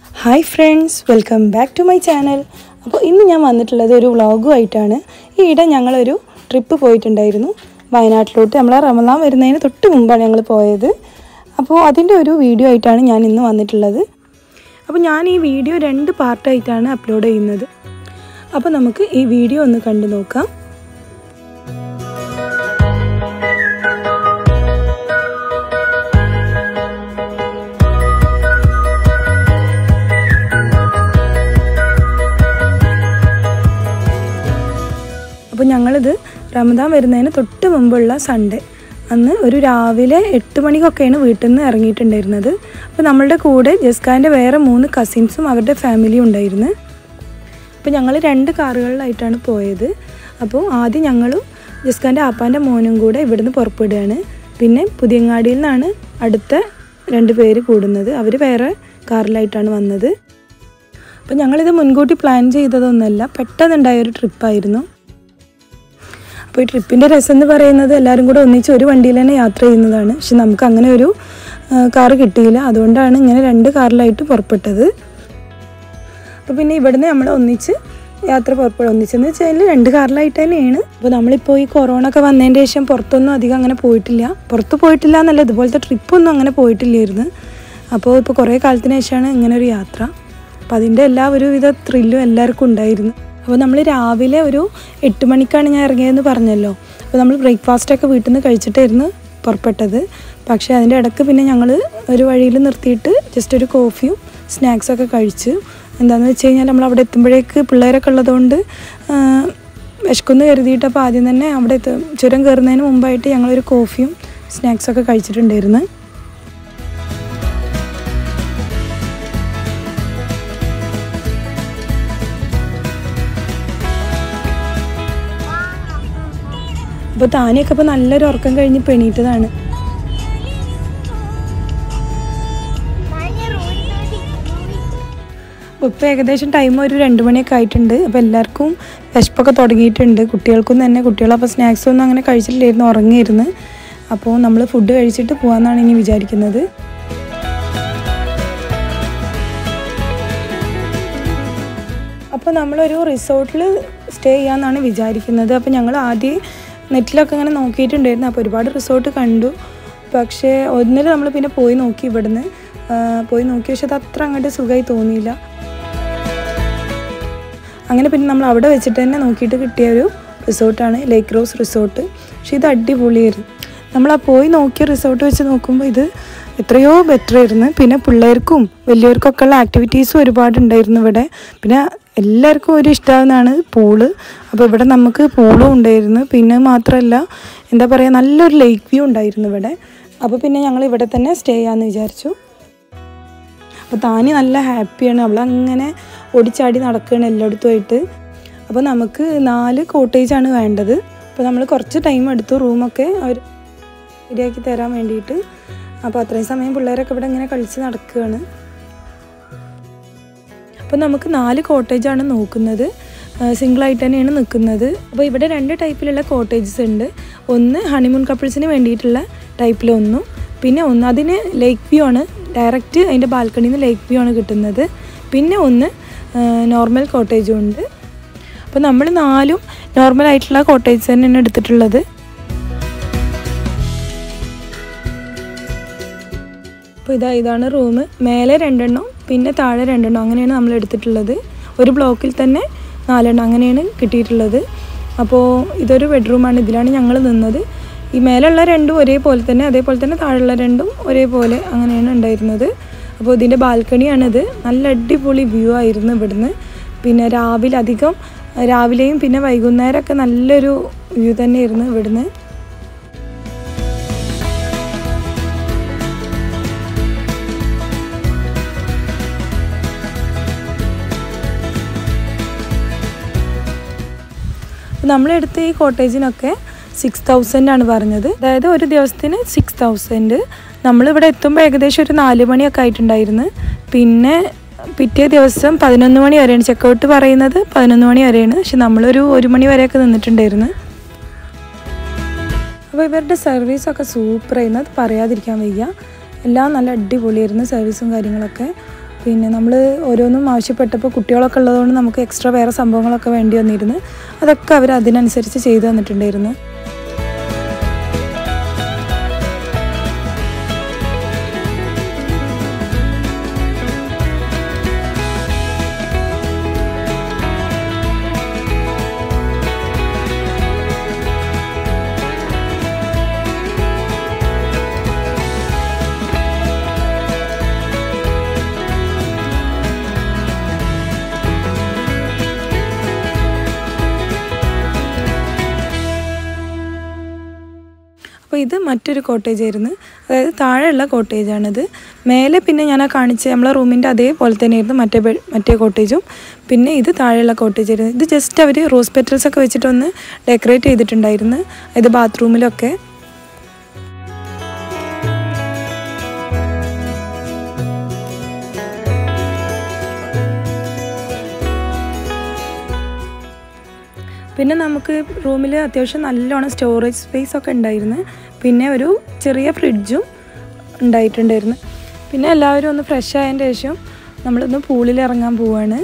hi friends welcome back to my channel അപ്പോൾ ഇന്ന് ഞാൻ വന്നിട്ടുള്ളത് ഒരു വ്ളോഗുമായിട്ടാണ് ഈയിടെ ഞങ്ങളൊരു ട്രിപ്പ് പോയിട്ടുണ്ടായിരുന്നു വയനാട്ടിലോട്ട് നമ്മളെ റമദാൻ വരുന്നതിന് തൊട്ട് മുമ്പാണ് ഞങ്ങൾ പോയത് അപ്പോൾ അതിൻ്റെ ഒരു വീഡിയോ ആയിട്ടാണ് ഞാൻ ഇന്ന് വന്നിട്ടുള്ളത് അപ്പോൾ ഞാൻ ഈ വീഡിയോ രണ്ട് പാർട്ടായിട്ടാണ് അപ്ലോഡ് ചെയ്യുന്നത് അപ്പോൾ നമുക്ക് ഈ വീഡിയോ ഒന്ന് കണ്ടു നോക്കാം അപ്പോൾ ഞങ്ങളിത് റമദാൻ വരുന്നതിന് തൊട്ട് മുമ്പുള്ള സൺഡേ അന്ന് ഒരു രാവിലെ എട്ട് മണിക്കൊക്കെയാണ് വീട്ടിൽ നിന്ന് ഇറങ്ങിയിട്ടുണ്ടായിരുന്നത് അപ്പോൾ നമ്മളുടെ കൂടെ ജസ്കാൻ്റെ വേറെ മൂന്ന് കസിൻസും അവരുടെ ഫാമിലിയും ഉണ്ടായിരുന്നു അപ്പോൾ ഞങ്ങൾ രണ്ട് കാറുകളിലായിട്ടാണ് പോയത് അപ്പോൾ ആദ്യം ഞങ്ങളും ജസ്കാൻ്റെ ആപ്പാൻ്റെ മോനും കൂടെ ഇവിടുന്ന് പുറപ്പെടുകയാണ് പിന്നെ പുതിയങ്ങാടിയിൽ നിന്നാണ് അടുത്ത രണ്ട് പേര് കൂടുന്നത് അവർ വേറെ കാറിലായിട്ടാണ് വന്നത് അപ്പോൾ ഞങ്ങളിത് മുൻകൂട്ടി പ്ലാൻ ചെയ്തതൊന്നുമല്ല പെട്ടെന്നുണ്ടായ ഒരു ട്രിപ്പായിരുന്നു അപ്പോൾ ഈ ട്രിപ്പിൻ്റെ രസം എന്ന് പറയുന്നത് എല്ലാവരും കൂടെ ഒന്നിച്ച് ഒരു വണ്ടിയിൽ തന്നെ യാത്ര ചെയ്യുന്നതാണ് പക്ഷെ നമുക്ക് അങ്ങനെ ഒരു കാറ് കിട്ടിയില്ല അതുകൊണ്ടാണ് ഇങ്ങനെ രണ്ട് കാറിലായിട്ട് പുറപ്പെട്ടത് അപ്പോൾ പിന്നെ ഇവിടുന്ന് നമ്മൾ ഒന്നിച്ച് യാത്ര പുറപ്പെടും ഒന്നിച്ചെന്ന് വെച്ചാൽ രണ്ട് കാറിലായിട്ട് തന്നെയാണ് അപ്പോൾ നമ്മളിപ്പോൾ ഈ കൊറോണ ഒക്കെ വന്നതിൻ്റെ ശേഷം പുറത്തൊന്നും അധികം അങ്ങനെ പോയിട്ടില്ല പുറത്ത് പോയിട്ടില്ല എന്നല്ല ഇതുപോലത്തെ ട്രിപ്പൊന്നും അങ്ങനെ പോയിട്ടില്ലായിരുന്നു അപ്പോൾ ഇപ്പോൾ കുറേ കാലത്തിന് ശേഷമാണ് ഇങ്ങനെ ഒരു യാത്ര അപ്പോൾ അതിൻ്റെ എല്ലാ ഒരുവിധ ത്രില്ലും എല്ലാവർക്കും ഉണ്ടായിരുന്നു അപ്പോൾ നമ്മൾ രാവിലെ ഒരു എട്ട് മണിക്കാണ് ഞാൻ ഇറങ്ങിയതെന്ന് പറഞ്ഞല്ലോ അപ്പോൾ നമ്മൾ ബ്രേക്ക്ഫാസ്റ്റൊക്കെ വീട്ടിൽ നിന്ന് കഴിച്ചിട്ടായിരുന്നു പുറപ്പെട്ടത് പക്ഷേ അതിൻ്റെ ഇടയ്ക്ക് പിന്നെ ഞങ്ങൾ ഒരു വഴിയിൽ നിർത്തിയിട്ട് ജസ്റ്റ് ഒരു കോഫിയും സ്നാക്സൊക്കെ കഴിച്ച് എന്താണെന്ന് വെച്ച് കഴിഞ്ഞാൽ നമ്മൾ അവിടെ എത്തുമ്പോഴേക്ക് പിള്ളേരൊക്കെ ഉള്ളതുകൊണ്ട് വിശക്കുന്ന് കരുതിയിട്ട് അപ്പോൾ ആദ്യം തന്നെ അവിടെ എത്തും ചുരം കയറുന്നതിന് മുമ്പായിട്ട് ഞങ്ങളൊരു കോഫിയും സ്നാക്സൊക്കെ കഴിച്ചിട്ടുണ്ടായിരുന്നു അപ്പോൾ താനിയൊക്കെ ഇപ്പോൾ നല്ലൊരു ഉറക്കം കഴിഞ്ഞ് പെണീറ്റതാണ് അപ്പോൾ ഇപ്പോൾ ഏകദേശം ടൈം ഒരു രണ്ട് മണിയൊക്കെ ആയിട്ടുണ്ട് അപ്പോൾ എല്ലാവർക്കും വിശപ്പൊക്കെ തുടങ്ങിയിട്ടുണ്ട് കുട്ടികൾക്കും തന്നെ കുട്ടികളപ്പോൾ സ്നാക്സ് ഒന്നും അങ്ങനെ കഴിച്ചിട്ടില്ലായിരുന്നു ഉറങ്ങിയിരുന്നു അപ്പോൾ നമ്മൾ ഫുഡ് കഴിച്ചിട്ട് പോകാമെന്നാണ് ഇനി വിചാരിക്കുന്നത് അപ്പോൾ നമ്മളൊരു റിസോർട്ടിൽ സ്റ്റേ ചെയ്യാമെന്നാണ് വിചാരിക്കുന്നത് അപ്പോൾ ഞങ്ങൾ ആദ്യം നെറ്റിലൊക്കെ ഇങ്ങനെ നോക്കിയിട്ടുണ്ടായിരുന്നു അപ്പോൾ ഒരുപാട് റിസോർട്ട് കണ്ടു പക്ഷേ ഒന്നിൽ നമ്മൾ പിന്നെ പോയി നോക്കി ഇവിടുന്ന് പോയി നോക്കി പക്ഷെ അത് അത്ര അങ്ങോട്ട് സുഖമായി തോന്നിയില്ല അങ്ങനെ പിന്നെ നമ്മൾ അവിടെ വെച്ചിട്ട് തന്നെ നോക്കിയിട്ട് കിട്ടിയ ഒരു റിസോർട്ടാണ് ലേക്ക് റോസ് റിസോർട്ട് പക്ഷേ ഇത് അടിപൊളിയായിരുന്നു നമ്മൾ ആ പോയി നോക്കിയ റിസോർട്ട് വെച്ച് നോക്കുമ്പോൾ ഇത് എത്രയോ ബെറ്റർ ആയിരുന്നു പിന്നെ പിള്ളേർക്കും വലിയവർക്കൊക്കെ ഉള്ള ആക്ടിവിറ്റീസും ഒരുപാട് ഉണ്ടായിരുന്നു ഇവിടെ പിന്നെ എല്ലാവർക്കും ഒരു ഇഷ്ടമാവുന്നതാണ് പൂള് അപ്പോൾ ഇവിടെ നമുക്ക് പൂളും ഉണ്ടായിരുന്നു പിന്നെ മാത്രമല്ല എന്താ പറയുക നല്ലൊരു ലേക്ക് വ്യൂ ഉണ്ടായിരുന്നു ഇവിടെ അപ്പോൾ പിന്നെ ഞങ്ങൾ ഇവിടെ തന്നെ സ്റ്റേ ചെയ്യാമെന്ന് വിചാരിച്ചു അപ്പോൾ താനി നല്ല ഹാപ്പിയാണ് അവളങ്ങനെ ഓടിച്ചാടി നടക്കുകയാണ് എല്ലായിടത്തുമായിട്ട് അപ്പോൾ നമുക്ക് നാല് കോട്ടേജാണ് വേണ്ടത് അപ്പോൾ നമ്മൾ കുറച്ച് ടൈം എടുത്തു റൂമൊക്കെ അവർ ശരിയാക്കി തരാൻ വേണ്ടിയിട്ട് അപ്പോൾ അത്രയും സമയം പിള്ളേരൊക്കെ ഇവിടെ ഇങ്ങനെ കളിച്ച് നടക്കുകയാണ് അപ്പോൾ നമുക്ക് നാല് കോട്ടേജാണ് നോക്കുന്നത് സിംഗിളായിട്ട് തന്നെയാണ് നിൽക്കുന്നത് അപ്പോൾ ഇവിടെ രണ്ട് ടൈപ്പിലുള്ള കോട്ടേജസ് ഉണ്ട് ഒന്ന് ഹണിമൂൺ കപ്പിൾസിന് വേണ്ടിയിട്ടുള്ള ടൈപ്പിലൊന്നും പിന്നെ ഒന്ന് അതിന് ലേക്ക് വ്യൂ ആണ് ഡയറക്റ്റ് അതിൻ്റെ ബാൽക്കണിയിൽ നിന്ന് ലേക്ക് വ്യൂ ആണ് കിട്ടുന്നത് പിന്നെ ഒന്ന് നോർമൽ കോട്ടേജും ഉണ്ട് അപ്പോൾ നമ്മൾ നാലും നോർമൽ ആയിട്ടുള്ള കോട്ടേജ് തന്നെയാണ് എടുത്തിട്ടുള്ളത് അപ്പോൾ ഇതാ ഇതാണ് റൂം മേലെ രണ്ടെണ്ണം പിന്നെ താഴെ രണ്ടെണ്ണം അങ്ങനെയാണ് നമ്മൾ എടുത്തിട്ടുള്ളത് ഒരു ബ്ലോക്കിൽ തന്നെ നാലെണ്ണം അങ്ങനെയാണ് കിട്ടിയിട്ടുള്ളത് അപ്പോൾ ഇതൊരു ബെഡ്റൂമാണ് ഇതിലാണ് ഞങ്ങൾ നിന്നത് ഈ മേലുള്ള രണ്ടും ഒരേപോലെ തന്നെ അതേപോലെ തന്നെ താഴെയുള്ള രണ്ടും ഒരേപോലെ അങ്ങനെയാണ് ഉണ്ടായിരുന്നത് അപ്പോൾ ഇതിൻ്റെ ബാൽക്കണിയാണിത് നല്ല അടിപൊളി വ്യൂ ആയിരുന്നു ഇവിടുന്ന് പിന്നെ രാവിലെ അധികം രാവിലെയും പിന്നെ വൈകുന്നേരമൊക്കെ നല്ലൊരു വ്യൂ തന്നെയായിരുന്നു ഇവിടുന്ന് നമ്മളെടുത്ത ഈ കോട്ടേജിനൊക്കെ സിക്സ് തൗസൻഡ് ആണ് പറഞ്ഞത് അതായത് ഒരു ദിവസത്തിന് സിക്സ് തൗസൻഡ് നമ്മളിവിടെ എത്തുമ്പോൾ ഏകദേശം ഒരു നാല് മണിയൊക്കെ ആയിട്ടുണ്ടായിരുന്നു പിന്നെ പിറ്റേ ദിവസം പതിനൊന്ന് മണി വരെയാണ് ചെക്കൗട്ട് പറയുന്നത് പതിനൊന്ന് മണി വരെയാണ് പക്ഷെ നമ്മളൊരു ഒരു മണി വരെയൊക്കെ നിന്നിട്ടുണ്ടായിരുന്നു അപ്പോൾ ഇവരുടെ സർവീസൊക്കെ സൂപ്പറായിരുന്നു അത് പറയാതിരിക്കാൻ വയ്യ എല്ലാം നല്ല അടിപൊളിയായിരുന്നു സർവീസും കാര്യങ്ങളൊക്കെ പിന്നെ നമ്മൾ ഓരോന്നും ആവശ്യപ്പെട്ടപ്പോൾ കുട്ടികളൊക്കെ ഉള്ളതുകൊണ്ട് നമുക്ക് എക്സ്ട്രാ വേറെ സംഭവങ്ങളൊക്കെ വേണ്ടി വന്നിരുന്നു അതൊക്കെ അവർ അതിനനുസരിച്ച് ചെയ്തു തന്നിട്ടുണ്ടായിരുന്നു അപ്പോൾ ഇത് മറ്റൊരു കോട്ടേജ് ആയിരുന്നു അതായത് താഴെയുള്ള കോട്ടേജാണിത് മേലെ പിന്നെ ഞാൻ ആ കാണിച്ച നമ്മളെ റൂമിൻ്റെ അതേപോലെ തന്നെയായിരുന്നു മറ്റേ ബെ- മറ്റേ കോട്ടേജും പിന്നെ ഇത് താഴെയുള്ള കോട്ടേജ് ആയിരുന്നു ഇത് ജസ്റ്റ് അവർ റോസ് പെറ്റൽസ് ഒക്കെ വെച്ചിട്ടൊന്ന് ഡെക്കറേറ്റ് ചെയ്തിട്ടുണ്ടായിരുന്നു ഇത് ബാത്റൂമിലൊക്കെ പിന്നെ നമുക്ക് റൂമിൽ അത്യാവശ്യം നല്ലോണം സ്റ്റോറേജ് സ്പേസ് ഒക്കെ ഉണ്ടായിരുന്നു പിന്നെ ഒരു ചെറിയ ഫ്രിഡ്ജും ഉണ്ടായിട്ടുണ്ടായിരുന്നു പിന്നെ എല്ലാവരും ഒന്ന് ഫ്രഷ് ആയതിൻ്റെ ശേഷം നമ്മളൊന്ന് പൂളിൽ ഇറങ്ങാൻ പോവാണ്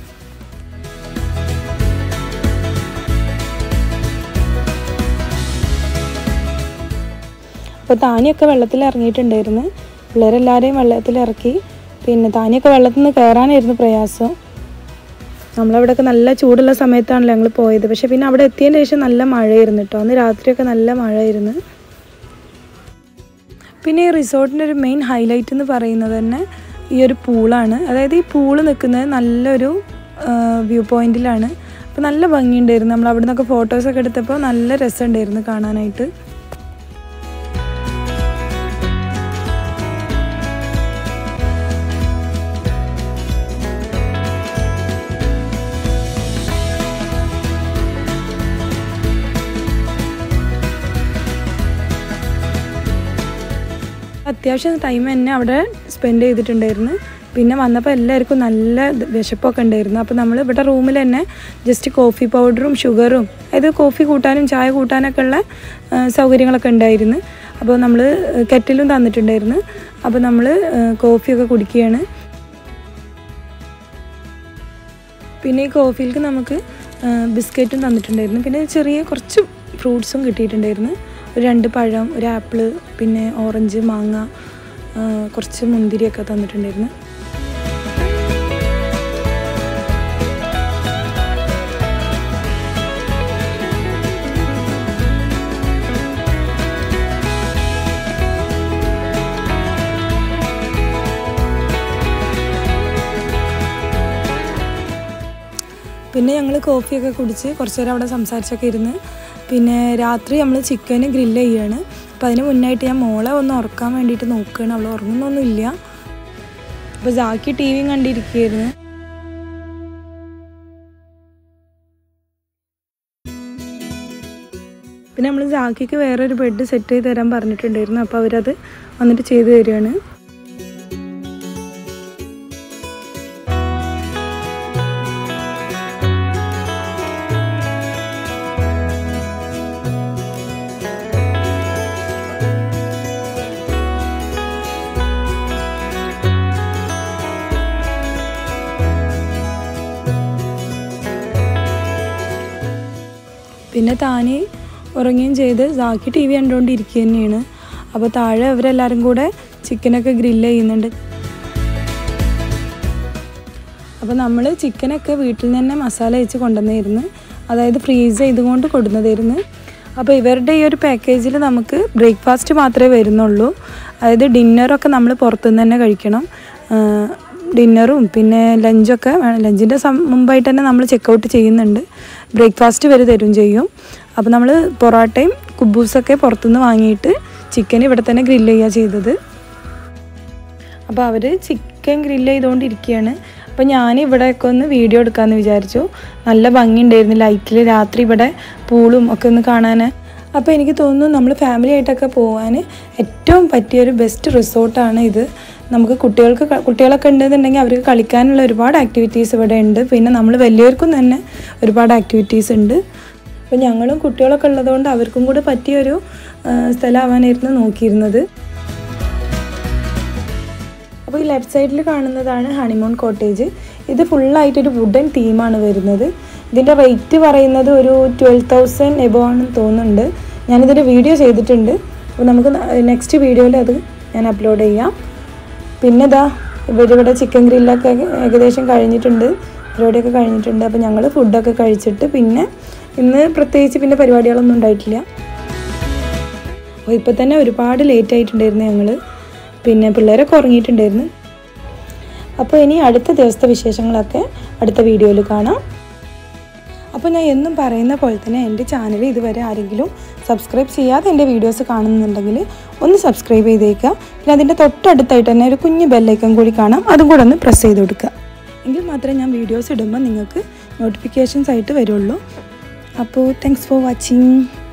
അപ്പോൾ താനിയൊക്കെ വെള്ളത്തിൽ ഇറങ്ങിയിട്ടുണ്ടായിരുന്നു പിള്ളേരെല്ലാവരെയും വെള്ളത്തിൽ ഇറക്കി പിന്നെ താനിയൊക്കെ വെള്ളത്തിൽ നിന്ന് കയറാനായിരുന്നു പ്രയാസം നമ്മളവിടെയൊക്കെ നല്ല ചൂടുള്ള സമയത്താണല്ലോ ഞങ്ങൾ പോയത് പക്ഷെ പിന്നെ അവിടെ എത്തിയതിന് ശേഷം നല്ല മഴയായിരുന്നു കേട്ടോ അന്ന് രാത്രിയൊക്കെ നല്ല മഴയായിരുന്നു പിന്നെ ഈ റിസോർട്ടിൻ്റെ ഒരു മെയിൻ ഹൈലൈറ്റ് എന്ന് പറയുന്നത് തന്നെ ഈ ഒരു പൂളാണ് അതായത് ഈ പൂള് നിൽക്കുന്നത് നല്ലൊരു വ്യൂ പോയിന്റിലാണ് അപ്പോൾ നല്ല ഭംഗിയുണ്ടായിരുന്നു നമ്മൾ അവിടെ നിന്നൊക്കെ ഫോട്ടോസൊക്കെ എടുത്തപ്പോൾ നല്ല രസമുണ്ടായിരുന്നു കാണാനായിട്ട് അത്യാവശ്യം ടൈം തന്നെ അവിടെ സ്പെൻഡ് ചെയ്തിട്ടുണ്ടായിരുന്നു പിന്നെ വന്നപ്പോൾ എല്ലാവർക്കും നല്ല ഇത് വിശപ്പൊക്കെ ഉണ്ടായിരുന്നു അപ്പോൾ നമ്മൾ ഇവിടെ റൂമിൽ തന്നെ ജസ്റ്റ് കോഫി പൗഡറും ഷുഗറും അതായത് കോഫി കൂട്ടാനും ചായ കൂട്ടാനൊക്കെ ഉള്ള ആ, സൗകര്യങ്ങളൊക്കെ ഉണ്ടായിരുന്നു അപ്പോൾ നമ്മൾ കെറ്റിലും തന്നിട്ടുണ്ടായിരുന്നു അപ്പോൾ നമ്മൾ കോഫിയൊക്കെ കുടിക്കുകയാണ് പിന്നെ ഈ കോഫിയിലേക്ക് നമുക്ക് ആ, ബിസ്ക്കറ്റും തന്നിട്ടുണ്ടായിരുന്നു പിന്നെ ചെറിയ കുറച്ച് ഫ്രൂട്ട്സും കിട്ടിയിട്ടുണ്ടായിരുന്നു ഒരു രണ്ട് പഴം ഒരു ആപ്പിള് പിന്നെ ഓറഞ്ച് മാങ്ങ ആ, കുറച്ച് മുന്തിരിയൊക്കെ തന്നിട്ടുണ്ടായിരുന്നു പിന്നെ ഞങ്ങൾ കോഫിയൊക്കെ കുടിച്ച് കുറച്ച് നേരം അവിടെ സംസാരിച്ചൊക്കെ ഇരുന്ന് പിന്നെ രാത്രി നമ്മൾ ചിക്കന് ഗ്രില്ല് ചെയ്യാണ് അപ്പോൾ അതിന് മുന്നായിട്ട് ഞാൻ മോളെ ഒന്ന് ഉറക്കാൻ വേണ്ടിയിട്ട് നോക്കുകയാണ് അവൾ ഉറങ്ങുന്നൊന്നുമില്ല അപ്പോൾ ജാക്കി ടി വിയും കണ്ടിരിക്കുകയായിരുന്നു പിന്നെ നമ്മൾ ജാക്കിക്ക് വേറൊരു ബെഡ് സെറ്റ് ചെയ്ത് തരാൻ പറഞ്ഞിട്ടുണ്ടായിരുന്നു അപ്പോൾ അവരത് വന്നിട്ട് ചെയ്തു തരികയാണ് പിന്നെ താനി ഉറങ്ങുകയും ചെയ്ത് സാക്കി ടി വി കണ്ടുകൊണ്ടിരിക്കുക തന്നെയാണ് അപ്പോൾ താഴെ അവരെല്ലാവരും കൂടെ ചിക്കനൊക്കെ ഗ്രില്ല് ചെയ്യുന്നുണ്ട് അപ്പോൾ നമ്മൾ ചിക്കനൊക്കെ വീട്ടിൽ നിന്ന് തന്നെ മസാല വെച്ച് കൊണ്ടുവന്നായിരുന്നു അതായത് ഫ്രീസ് ചെയ്തുകൊണ്ട് കൊടുന്നതായിരുന്നു അപ്പോൾ ഇവരുടെ ഈ ഒരു പാക്കേജിൽ നമുക്ക് ബ്രേക്ക്ഫാസ്റ്റ് മാത്രമേ വരുന്നുള്ളൂ അതായത് ഡിന്നറൊക്കെ നമ്മൾ പുറത്തുനിന്ന് തന്നെ കഴിക്കണം ഡിന്നറും പിന്നെ ലഞ്ചൊക്കെ ലഞ്ചിൻ്റെ മുമ്പായിട്ട് തന്നെ നമ്മൾ ചെക്കൗട്ട് ചെയ്യുന്നുണ്ട് ബ്രേക്ക്ഫാസ്റ്റ് വരെ തരും ചെയ്യും അപ്പോൾ നമ്മൾ പൊറോട്ടയും കുബൂസൊക്കെ പുറത്തുനിന്ന് വാങ്ങിയിട്ട് ചിക്കൻ ഇവിടെ തന്നെ ഗ്രില്ല് ചെയ്യുക ചെയ്തത് അപ്പോൾ അവർ ചിക്കൻ ഗ്രില്ല് ചെയ്തുകൊണ്ടിരിക്കുകയാണ് അപ്പോൾ ഞാൻ ഇവിടെയൊക്കെ ഒന്ന് വീഡിയോ എടുക്കാമെന്ന് വിചാരിച്ചു നല്ല ഭംഗിയുണ്ടായിരുന്നു ലൈറ്റിൽ രാത്രി ഇവിടെ പൂളും ഒക്കെ ഒന്ന് കാണാൻ അപ്പോൾ എനിക്ക് തോന്നുന്നു നമ്മൾ ഫാമിലി ആയിട്ടൊക്കെ പോകാൻ ഏറ്റവും പറ്റിയൊരു ബെസ്റ്റ് റിസോർട്ടാണ് ഇത് നമുക്ക് കുട്ടികൾക്ക് ക- കുട്ടികളൊക്കെ ഉണ്ടെന്നുണ്ടെങ്കിൽ അവർക്ക് കളിക്കാനുള്ള ഒരുപാട് ആക്ടിവിറ്റീസ് ഇവിടെ ഉണ്ട് പിന്നെ നമ്മൾ വലിയവർക്കും തന്നെ ഒരുപാട് ആക്ടിവിറ്റീസ് ഉണ്ട് അപ്പോൾ ഞങ്ങളും കുട്ടികളൊക്കെ ഉള്ളതുകൊണ്ട് അവർക്കും കൂടെ പറ്റിയൊരു ആ, സ്ഥലമാവാനായിരുന്നു നോക്കിയിരുന്നത് അപ്പോൾ അപ്പോൾ ഈ ലെഫ്റ്റ് സൈഡിൽ കാണുന്നതാണ് ഹണിമൂൺ കോട്ടേജ് ഇത് ഫുള്ളായിട്ടൊരു വുഡൻ തീമാണ് വരുന്നത് ഇതിൻ്റെ റേറ്റ് പറയുന്നത് ഒരു ട്വൽവ് തൗസൻഡ് എബോ ആണെന്ന് തോന്നുന്നുണ്ട് ഞാനിതിൻ്റെ വീഡിയോ ചെയ്തിട്ടുണ്ട് അപ്പോൾ നമുക്ക് നെക്സ്റ്റ് വീഡിയോയിൽ അത് ഞാൻ അപ്ലോഡ് ചെയ്യാം പിന്നെ ഇതാ ഇവരിവിടെ ചിക്കൻ ഗ്രില്ലൊക്കെ ഏകദേശം കഴിഞ്ഞിട്ടുണ്ട് പരിപാടിയൊക്കെ കഴിഞ്ഞിട്ടുണ്ട് അപ്പോൾ ഞങ്ങൾ ഫുഡൊക്കെ കഴിച്ചിട്ട് പിന്നെ ഇന്ന് പ്രത്യേകിച്ച് പിന്നെ പരിപാടികളൊന്നും ഉണ്ടായിട്ടില്ല അപ്പോൾ ഇപ്പോൾ തന്നെ ഒരുപാട് ലേറ്റ് ആയിട്ടുണ്ടായിരുന്നു ഞങ്ങൾ പിന്നെ പിള്ളേരൊക്കെ ഉറങ്ങിയിട്ടുണ്ടായിരുന്നു അപ്പോൾ ഇനി അടുത്ത ദിവസത്തെ വിശേഷങ്ങളൊക്കെ അടുത്ത വീഡിയോയിൽ കാണാം അപ്പോൾ ഞാൻ എന്നും പറയുന്ന പോലെ തന്നെ എൻ്റെ ചാനൽ ഇതുവരെ ആരെങ്കിലും സബ്സ്ക്രൈബ് ചെയ്യാതെ എൻ്റെ വീഡിയോസ് കാണുന്നുണ്ടെങ്കിൽ ഒന്ന് സബ്സ്ക്രൈബ് ചെയ്തേക്കുക പിന്നെ അതിൻ്റെ തൊട്ടടുത്തായിട്ട് തന്നെ ഒരു കുഞ്ഞ് ബെല്ലൈക്കൺ കൂടി കാണാം അതും കൂടെ ഒന്ന് പ്രസ് ചെയ്ത് കൊടുക്കുക എങ്കിൽ മാത്രമേ ഞാൻ വീഡിയോസ് ഇടുമ്പോൾ നിങ്ങൾക്ക് നോട്ടിഫിക്കേഷൻസ് ആയിട്ട് വരുള്ളൂ അപ്പോൾ താങ്ക്സ് ഫോർ വാച്ചിങ്